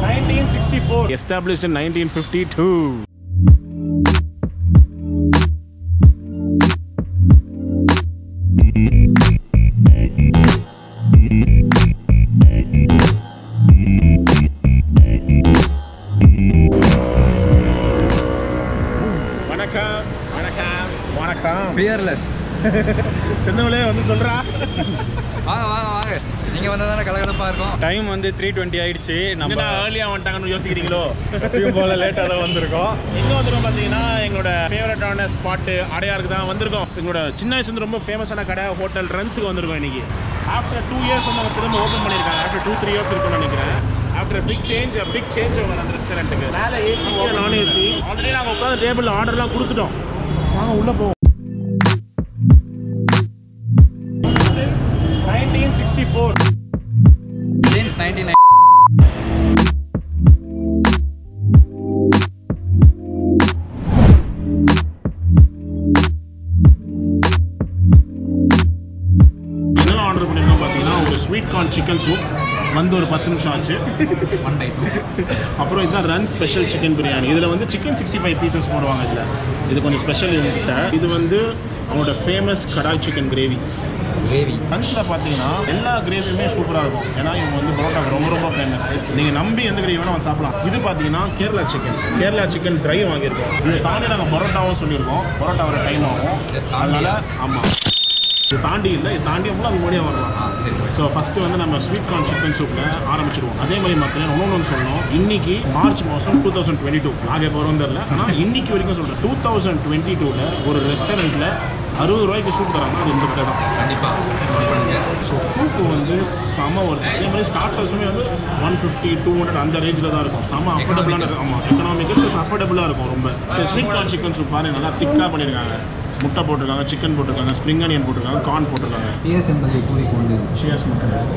1964 established in 1952 வணக்கம் வணக்கம் வணக்கம் ஃபியர்லெஸ் சின்னவளே வந்து சொல்றா வாங்க வாங்க வாங்க நீங்கள் வந்தால் தானே கலகலப்பாக இருக்கும் டைம் வந்து த்ரீ டுவெண்ட்டி ஆயிடுச்சு நம்ம என்ன ஏர்லியா வந்துட்டாங்கன்னு யோசிக்கிறீங்களோ எப்பயும் போல லேட்டாக தான் வந்திருக்கோம் எங்க வந்திருக்கோம் பாத்தீங்கன்னா எங்களோட ஃபேவரட்டான ஸ்பாட்டு அடையாருக்கு தான் வந்திருக்கோம் எங்களோட சின்ன வயசுல இருந்து ரொம்ப ஃபேமஸான கடை ஹோட்டல் ரன்ஸுக்கு வந்திருக்கோம் இன்னைக்கு ஆஃப்டர் டூ இயர்ஸ் வந்து அவங்க திரும்ப ஓப்பன் பண்ணியிருக்காங்க ஆஃப்டர் டூ த்ரீ இயர்ஸ் இருக்கும்னு நினைக்கிறேன் after big change big change over அந்த ரெஸ்டாரண்ட்டுக்கு மேலே ஏசி நான் ஏசி ஆல்ரெடி நாங்கள் உட்காந்து டேபிள் ஆர்டர்லாம் கொடுத்துட்டோம் வாங்க உள்ள போவோம் nineteen sixty four jeans ninety nine என்னெல்லாம் ஆர்டர் பண்ணியிருக்கோம் பார்த்தீங்கன்னா ஒரு ஸ்வீட் கார்ன் சிக்கன் சூப் வந்து ஒரு பத்து நிமிஷம் ஆச்சு ஒன் பை டூ அப்புறம் இதுதான் ரன் ஸ்பெஷல் சிக்கன் பிரியாணி இதில் வந்து சிக்கன் சிக்ஸ்டி ஃபைவ் பீசஸ் போடுவாங்க இதில் இது கொஞ்சம் ஸ்பெஷல் என்கிட்ட இது வந்து அவங்களோட famous kadai chicken gravy gravy ரன்ஸில் பார்த்தீங்கன்னா எல்லா கிரேவியுமே சூப்பராக இருக்கும் ஏன்னா இவங்க வந்து பரோட்டா ரொம்ப ரொம்ப ஃபேமஸ் நீங்கள் நம்பி எந்த கிரேவி வேணால் வந்து சாப்பிடலாம் இது பார்த்தீங்கன்னா Kerala chicken Kerala chicken dry வாங்கியிருக்கோம் இது தாண்டி நாங்கள் பரோட்டாவும் சொல்லியிருக்கோம் பரோட்டா வர டைம் ஆகும் அதனால ஆமாம் இது தாண்டி இல்லை இது தாண்டி கூட அது முன்னாடியே வரலாம் ஆ சரி ஸோ ஃபஸ்ட்டு வந்து நம்ம ஸ்வீட் கார்ன் சிக்கன் சூப்பில் ஆரம்பிச்சிடுவோம் அதே மாதிரி மக்களே இன்னொன்று சொல்லணும் இன்னைக்கு மார்ச் மாதம் டூ தௌசண்ட் டுவெண்ட்டி டூ நாங்கள் இப்போ வரும் தெரியல ஆனால் இன்னைக்கு வரைக்கும் சொல்கிறேன் டூ தௌசண்ட் டுவெண்ட்டி டூவில் ஒரு ரெஸ்டாரண்ட்டில் அறுபது ரூபாய்க்கு சூப் தராங்க அது இந்த கடை தான் கண்டிப்பாக நோட் பண்ணுங்க ஸோ சூப்பு வந்து செம ஒரு அதே மாதிரி ஸ்டார்டர்ஸுமே வந்து ஒன் ஃபிஃப்டி டூ ஹண்ட்ரட் அந்த ரேஞ்சில் தான் இருக்கும் செம அஃபோர்டபுளான ஆமாம் எக்கனாமிக்கல் ப்ளஸ் அஃபோர்டபுளாக இருக்கும் ரொம்ப ஸ்வீட் கார்ன் சிக்கன் சூப் பாருங்க நல்லா திக்காக பண்ணியிருக்காங்க முட்டை போட்டிருக்காங்க சிக்கன் போட்டிருக்காங்க ஸ்ப்ரிங் அனியன் போட்டிருக்காங்க கார்ன் போட்டிருக்காங்க டிஎஸ் என்பதை கூறிக்கொண்டு ஷியர்ஸ் மட்டும்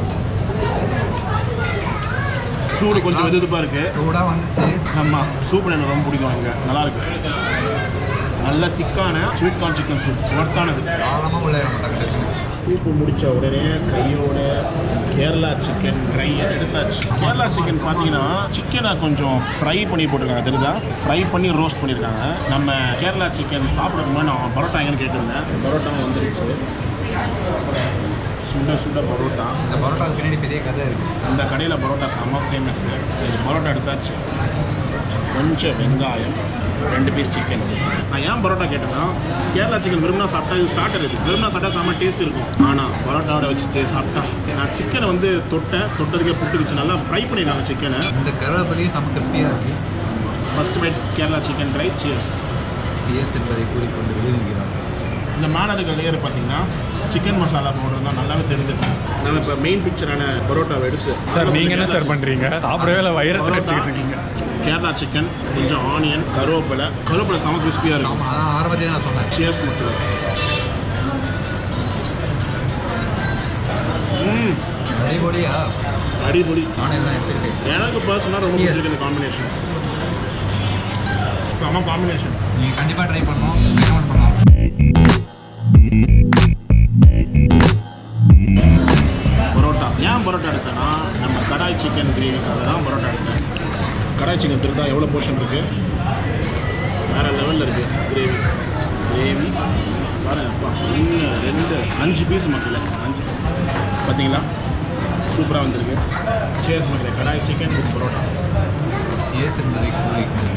சூடு கொஞ்சம் வெதுப்பாக இருக்கு சூடாக வந்துச்சு ஆமாம் சூப் எனக்கு ரொம்ப பிடிக்கும் இங்கே நல்லா இருக்கு நல்ல திக்கான ஸ்வீட் கார்ன் சிக்கன் சூப் ஒர்த்தானது தாராளமாக உள்ள மாட்டாங்க சூப்பு முடிச்ச உடனே கையோட கேரளா சிக்கன் ட்ரையாக எடுத்தாச்சு கேரளா சிக்கன் பார்த்தீங்கன்னா சிக்கனை கொஞ்சம் ஃப்ரை பண்ணி போட்டிருக்காங்க தெரியுதா ஃப்ரை பண்ணி ரோஸ்ட் பண்ணியிருக்காங்க நம்ம கேரளா சிக்கன் சாப்பிடும் போது நான் பரோட்டா எங்கன்னு கேட்டிருந்தேன் பரோட்டா வந்துருச்சு சுட சுட பரோட்டா இந்த பரோட்டாவுக்கு பின்னாடி பெரிய கதை இருக்குது அந்த கடையில் பரோட்டா செம்ம ஃபேமஸ் சரி பரோட்டா எடுத்தாச்சு கொஞ்சம் வெங்காயம் ரெண்டு பீஸ் சிக்கன் நான் ஏன் பரோட்டா கேட்டேன்னா கேரளா சிக்கன் விரும்பினா சாப்பிட்டா இது ஸ்டார்டர் இது விரும்பினா சாப்பிட்டா செம்ம டேஸ்ட் இருக்கும் ஆனால் பரோட்டாவோட வச்சுட்டு சாப்பிட்டா நான் சிக்கனை வந்து தொட்டேன் தொட்டதுக்கே புட்டுக்குச்சு நல்லா ஃப்ரை பண்ணிடலாங்க சிக்கனை இந்த கருவேப்பிலையும் செம்ம கிறிஸ்பியாக இருக்குது first bite Kerala chicken dry cheers டிஎஸ் என்பதை கூறிக்கொண்டு எழுதுகிறார் இந்த மேலே இருக்க லேயர் பார்த்தீங்கன்னா சிக்கன் மசாலா பவுடர் தான் நல்லாவே தெரிஞ்சிருக்கும் நான் இப்போ மெயின் பிக்சரான பரோட்டாவை எடுத்து சார் நீங்கள் என்ன சார் பண்ணுறீங்க சாப்பிடவே இல்லை வயிறு வச்சுக்கிட்டு இருக்கீங்க கேரளா சிக்கன் கொஞ்சம் ஆனியன் கருவேப்பிலை கருவேப்பிலை செம கிறிஸ்பியாக இருக்கும் ஆமாம் அதான் ஆரம்பத்திலே நான் சொன்னேன் சியர்ஸ் மட்டும் ம் அடிபொடியா அடிபொடி நானே தான் எடுத்துருக்கேன் எனக்கு பர்சனலாக ரொம்ப Cheers. பிடிச்சிருக்கு இந்த காம்பினேஷன் செம காம்பினேஷன் நீங்கள் கண்டிப்பாக ட்ரை பண்ணணும் ரெக்கமெண்ட் பண்ணலாம் பரோட்டா ஏன் பரோட்டா எடுத்தேன்னா நம்ம கடாய் சிக்கன் கிரேவிக்காக தான் பரோட்டா எடுத்தேன் கடாய் சிக்கன் திருத்தா எவ்வளோ போர்ஷன் இருக்குது வேறு லெவலில் இருக்குது கிரேவி கிரேவி பாருங்கப்பா ஒன்று ரெண்டு அஞ்சு பீஸ் மக்களே அஞ்சு பார்த்தீங்களா சூப்பராக வந்திருக்கு சேஸ் மக்களே கடாய் சிக்கன் வித் பரோட்டா டிஎஸ் என்பதை கூறிக்கொண்டு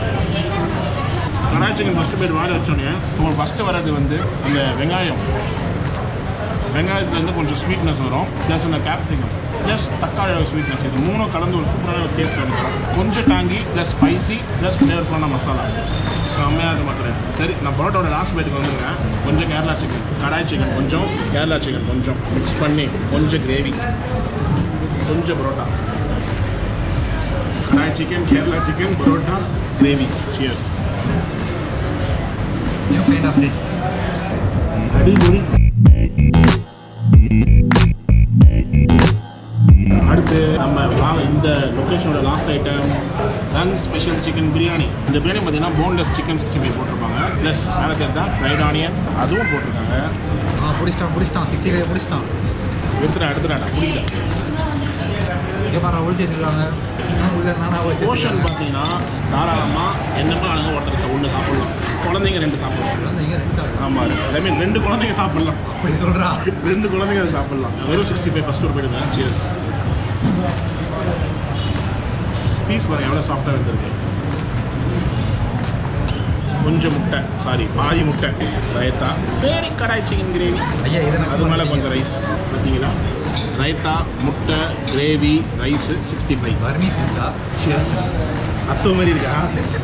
கடாய் சிக்கன் ஃபஸ்ட்டு போய்ட்டு வாட வச்சோன்னே உங்களுக்கு ஃபஸ்ட்டு வர்றது வந்து அந்த வெங்காயம் வெங்காயத்துலேருந்து கொஞ்சம் ஸ்வீட்னஸ் வரும் ப்ளஸ் அந்த கேப்சிகம் ப்ளஸ் தக்காளியோட ஸ்வீட்னஸ் இது மூணும் கலந்து ஒரு சூப்பரான ஒரு டேஸ்ட் வந்துடும் கொஞ்சம் டாங்கி ப்ளஸ் ஸ்பைசி ப்ளஸ் ஃப்ளேவர்ஃபுல்லான மசாலா செம்மையாக இருக்கு மக்களே சரி நான் பரோட்டாவோட லாஸ்ட் பைட்டுக்கு வந்துருக்கேன் கொஞ்சம் கேரளா சிக்கன் கடாய் சிக்கன் கொஞ்சம் கேரளா சிக்கன் கொஞ்சம் மிக்ஸ் பண்ணி கொஞ்சம் கிரேவி கொஞ்சம் parotta kadai chicken Kerala chicken parotta gravy cheers new kind of dish அடிபொடி அடுத்து நம்ம வா- இந்த லொக்கேஷனோட last item run special chicken biryani இந்த பிரியாணி பார்த்தீங்கன்னா போன்லெஸ் சிக்கன் சிக்ஸ்டி ஃபைவ் போட்டிருப்பாங்க ப்ளஸ் மேலே தெரிஞ்சா ஃப்ரைட் ஆனியன் அதுவும் போட்டிருக்காங்க ஆ பிடிச்சிட்டான் பிடிச்சிட்டான் சிக்ஸ்டி ஃபைவ் பிடிச்சிட்டான் எடுத்துடா எடுத்துடாடா பிடிக்கல இங்கே பாரு ஒழிச்சு வச்சிருக்காங்க நான் உள்ள நானா போர்ஷன் வச்சிருக்காங்க பார்த்தீங்கன்னா தாராளமாக என்னமா ஆளுங்க ஒருத்தர் ஒன்று சாப்பிடலாம் குழந்தைங்க ரெண்டு சாப்பிடலாம் குழந்தைங்க ரெண்டு சாப்பிடுறாங்க. ஆமாம் ஐ மீன் ரெண்டு குழந்தைங்க சாப்பிடலாம் அப்படி சொல்றா ரெண்டு குழந்தைங்க அதை சாப்பிடலாம் வெறும் சிக்ஸ்டி ஃபைவ் ஃபஸ்ட் ஒரு போயிடுங்க சியர்ஸ் பீஸ் பாருங்க எவ்வளோ சாஃப்டாக இருந்திருக்கு கொஞ்சம் முட்டை சாரி பாதி முட்டை ரைத்தா சரி கடாய் சிக்கன் கிரேவி ஐயா இதை நான் அது மேலே கொஞ்சம் ரைஸ் பார்த்தீங்களா ரைத்தா முட்டை கிரேவி ரைஸு சிக்ஸ்டி ஃபைவ் வர்ணி செஞ்சா சியர்ஸ் அத்தோ மாதிரி இருக்கா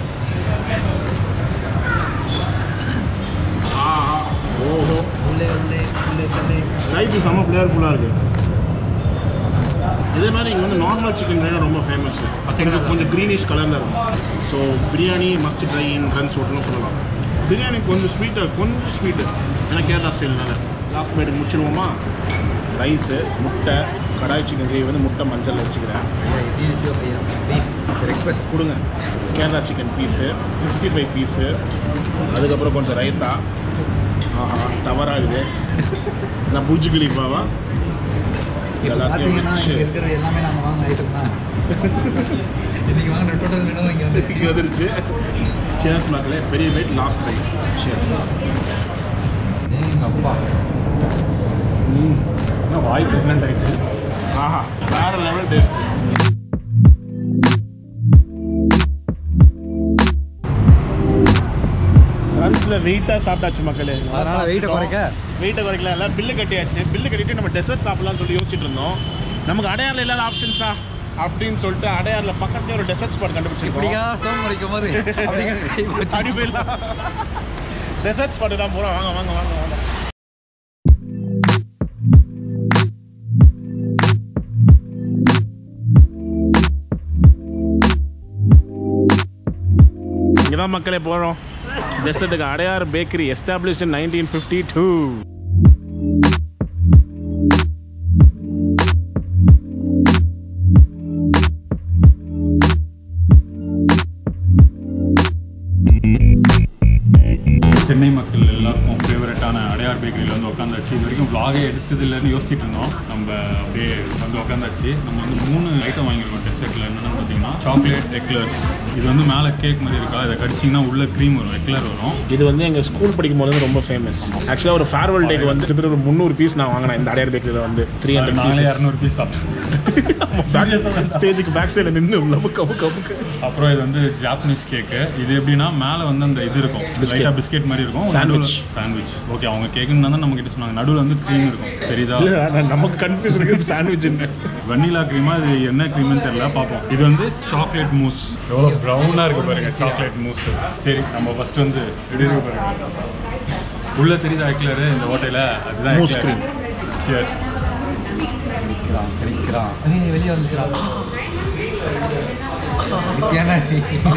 ஆஹா ஓஹோ உள்ளே உள்ளே உள்ளே தள்ளே ரைட்டு செம்ம ஃப்ளேவர்ஃபுல்லாக இருக்குது இதே மாதிரி இங்கே வந்து நார்மல் சிக்கன் பிரியாணி ரொம்ப ஃபேமஸ் கொஞ்சம் கொஞ்சம் க்ரீனிஷ் கலரில் இருக்கும் so biryani must try in Runs ஹோட்டல்னு சொல்லலாம் பிரியாணி கொஞ்சம் ஸ்வீட்டாக கொஞ்சம் ஸ்வீட்டு ஏன்னா கேரளா ஸ்டைல்னால லாஸ்ட் பைட்டு முடிச்சிருவோமா ரைஸு முட்டை கடாய் சிக்கன் கிரேவி வந்து முட்டை மஞ்சள் வச்சுக்கிறேன் ஐயா இதையும் வச்சு ஐயா ப்ளீஸ் ரெக்வஸ்ட் கொடுங்க Kerala chicken piece sixty five piece அதுக்கப்புறம் கொஞ்சம் ரைத்தா ஆஹா டவரா இது நான் பூஜி கிளிப்பாவா இப்போ எல்லாத்தையும் பார்த்தீங்கன்னா வச்சு இங்கே இருக்கிற எல்லாமே நாங்கள் வாங்கின ஐட்டம் தான் இன்னைக்கு வாங்கின டோட்டல் மெனு இங்கே வந்துருச்சு இங்கே வந்துருச்சு சேர்ஸ் மக்களே பெரிய வெயிட் லாஸ்ட் டைம் சேர்ஸ் எங்கள் அப்பா வாய் ப்ரெக்னென்ட் ஆயிடுச்சு ஆஹா வேற லெவல் டேஸ்ட் லஞ்சில் வெயிட்டாக சாப்பிட்டாச்சு மக்களே அதனால வெயிட்டை குறைக்க வெயிட்டை குறைக்கல எல்லாம் பில்லு கட்டியாச்சு பில்லு கட்டிட்டு நம்ம டெசர்ட் சாப்பிடலாம்னு சொல்லி யோசிச்சுட்டு இருந்தோம் நமக்கு அடையாளம் இல்லாத ஆப்ஷன்ஸா அப்படின்னு சொல்லிட்டு அடையாறில் பக்கத்துல ஒரு டெசர்ட் ஸ்பாட் கண்டுபிடிச்சிருக்கோம் இப்படியா சோம் முடிக்கும் போது அப்படிங்க கை போச்சு. அப்படி போயிடலாம் டெசர்ட் ஸ்பாட்டு தான் போகிறோம் வாங்க வாங்க வாங்க வாங்க இங்கே தான் மக்களே போகிறோம் டெசர்ட்டுக்கு Adyar bakery established in nineteen fifty two Chennai மக்கள் எல்லாருக்கும் ஃபேவரட்டான அடையார் பேக்கரியில் வந்து உட்காந்தாச்சு இது வரைக்கும் vlog-ஏ எடுத்தது இல்லைன்னு யோசிச்சுட்டு இருந்தோம் நம்ம அப்படியே வந்து உட்காந்தாச்சு நம்ம வந்து மூணு ஐட்டம் வாங்கியிருக்கோம் டெசர்ட்டில் என்னென்னு பார்த்தீங்கன்னா சாக்லேட் எக்லர்ஸ் இது வந்து மேலே கேக் மாதிரி இருக்கா இதை கடிச்சிங்கன்னா உள்ள க்ரீம் வரும் எக்லர் வரும் இது வந்து எங்கள் ஸ்கூல் படிக்கும் போது வந்து ரொம்ப ஃபேமஸ் ஆக்சுவலாக ஒரு ஃபேர்வெல் டேக்கு வந்து கிட்டத்தட்ட ஒரு முந்நூறு பீஸ் நான் வாங்கினேன் இந்த அடையார் பேக்கரியில் வந்து த்ரீ ஹண்ட்ரட் நானே பீஸ் இரநூறு பீஸ் சாப்பிட்டேன் ஸ்டேஜுக்கு பேக் சைடில் நின்று லபுக்கு கவுக்கு கவுக்கு அப்புறம் இது வந்து ஜாப்பனீஸ் கேக்கு இது எப்படின்னா மேலே வந்து அந்த இது இருக்கும் லைட்டாக பிஸ்கெட் மாதிரி இருக்கும் Sandwich. சாண்ட்விச் ஓகே அவங்க கேக்குன்னு தான் நம்ம கிட்ட சொன்னாங்க நடுவில் வந்து க்ரீம் இருக்கும் தெரியுதா இல்லை நமக்கு கன்ஃபியூஸ் இருக்குது சாண்ட்விச் வெண்ணிலா க்ரீமா இது என்ன க்ரீம்னு தெரியல பார்ப்போம் இது வந்து சாக்லேட் மூஸ் எவ்வளோ ப்ரௌனாக இருக்கு பாருங்க சாக்லேட் மூஸ் சரி நம்ம ஃபர்ஸ்ட் வந்து எப்படி இருக்கு பாருங்க உள்ள தெரியுதா ஐக்லரு இந்த ஹோட்டலில் அதுதான் Mousse cream. சியர்ஸ் கிடைக்கிறான் கிடைக்கிறான் ஐய், வெளியே வந்துக்கிறான் வித்தியானா நீ.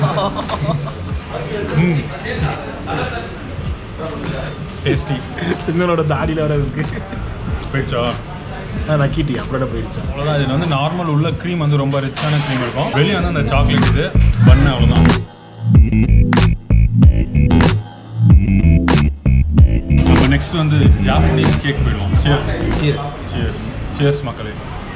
டேஸ்டி இன்னொரு தாடியில் வர இருக்கு போயிடுச்சா ஆ நக்கிட்டி அப்படியே போயிடுச்சு அவ்வளோதான் இதில் வந்து நார்மல் உள்ள க்ரீம் வந்து ரொம்ப ரிச்சான க்ரீம் இருக்கும் வெளியே வந்து அந்த சாக்லேட் இது பண்ணு அவ்வளோதான் நம்ம நெக்ஸ்ட் வந்து ஜாப்பனீஸ் கேக் போயிடுவோம் சியர்ஸ் Cheers. சியர்ஸ் சியர்ஸ் மக்களே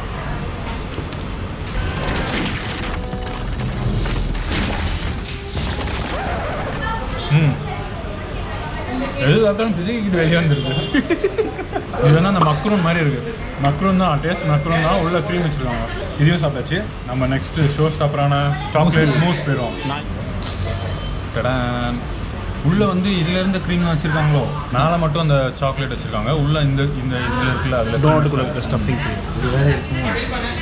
ம் எல்லாத்தையும் பிதிக்கிட்டு வெளியே வந்துருக்கு இது வந்து அந்த மக்ரூன் மாதிரி இருக்கு மக்ரூன் தான் டேஸ்ட் மக்ரூன் தான் உள்ள க்ரீம் வச்சிருக்காங்க இதையும் சாப்பிட்டாச்சு நம்ம நெக்ஸ்ட் ஷோ ஸ்டாப்பரான சாக்லேட் மூஸ் போயிடும் டடான் உள்ள வந்து இதுல இருந்த க்ரீம் தான் வச்சிருக்காங்களோ மேலே மட்டும் அந்த சாக்லேட் வச்சிருக்காங்க உள்ள இந்த இந்த இதுல இருக்குல்ல அதுல டோனட்டுக்குள்ள இருக்க ஸ்டஃபிங் க்ரீம் இது வேற இருக்குமோ?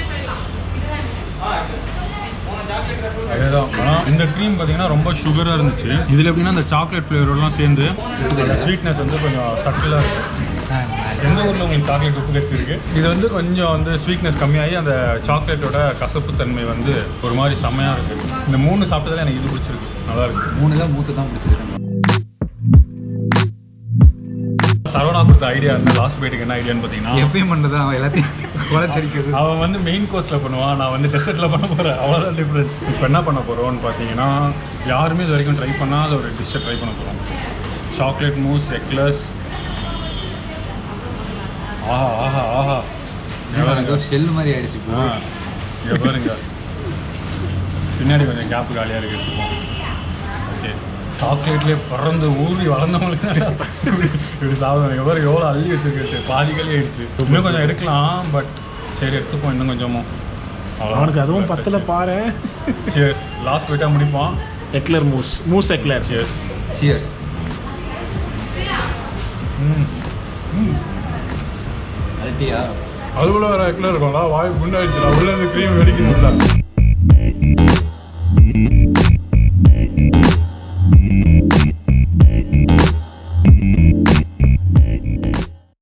அதேதான் ஆனால் இந்த க்ரீம் பார்த்தீங்கன்னா ரொம்ப சுகராக இருந்துச்சு இதில் எப்படின்னா அந்த சாக்லேட் ஃப்ளேவரோடலாம் சேர்ந்து ஸ்வீட்னஸ் வந்து கொஞ்சம் சட்டிலாக இருக்கும் ஆ, நான் எந்த ஊரில் உங்களுக்கு சாக்லேட் உப்பு கட்சி இருக்கு இது வந்து கொஞ்சம் வந்து ஸ்வீட்னஸ் கம்மியாகி அந்த சாக்லேட்டோட கசப்பு தன்மை வந்து ஒரு மாதிரி செம்மையாக இருக்கு இந்த மூணு சாப்பிட்டதுல எனக்கு இது பிடிச்சிருக்கு நல்லா இருக்கு மூணு தான் மூசு தான் பிடிச்சிருக்கேன் சரவணா கொடுத்த ஐடியா இருந்தா லாஸ்ட் பைட்டுக்கு என்ன ஐடியான்னு பார்த்தீங்கன்னா எப்பயும் பண்ணுறது அவன் எல்லாத்தையும் குலைச்சடிக்கிறது அவன் வந்து மெயின் கோர்ஸில் பண்ணுவான் நான் வந்து டெசர்ட்டில் பண்ண போகிறேன் அவ்வளோதான் டிஃப்ரென்ஸ் இப்போ என்ன பண்ண போகிறோம்னு பார்த்தீங்கன்னா யாருமே இது வரைக்கும் ட்ரை பண்ணாத ஒரு டிஷ்ஷை ட்ரை பண்ண போகிறோம் சாக்லேட் மூஸ் எக்லஸ் ஆஹா ஆஹா ஆஹா ஏதோ ஷெல் மாதிரி ஆயிடுச்சு ஆ, இங்க பாருங்க பின்னாடி கொஞ்சம் கேப் காலியாக இருக்கு எடுத்துப்போம் ஓகே சாக்லேட்லேயே பறந்து ஊறி வளர்ந்தவங்களுக்கு இப்படி இப்படி சாப்பிடுவாங்க எவ்வளோ எவ்வளோ அள்ளி வச்சிருக்கு பாதி களி ஆயிடுச்சு இன்னும் கொஞ்சம் எடுக்கலாம் பட் சரி எடுத்துப்போம் இன்னும் கொஞ்சமும் அவனுக்கு அதுவும் பத்தில் பாரு சியர்ஸ் லாஸ்ட் போயிட்டா முடிப்போம் eclair mousse mousse eclair cheers cheers ம் ம் அல்ட்டியா அதுக்குள்ள வேற எக்கில் இருக்கும்ல வாய் குண்டாயிடுச்சுடா உள்ள இருந்து க்ரீம் வெடிக்கணும்ல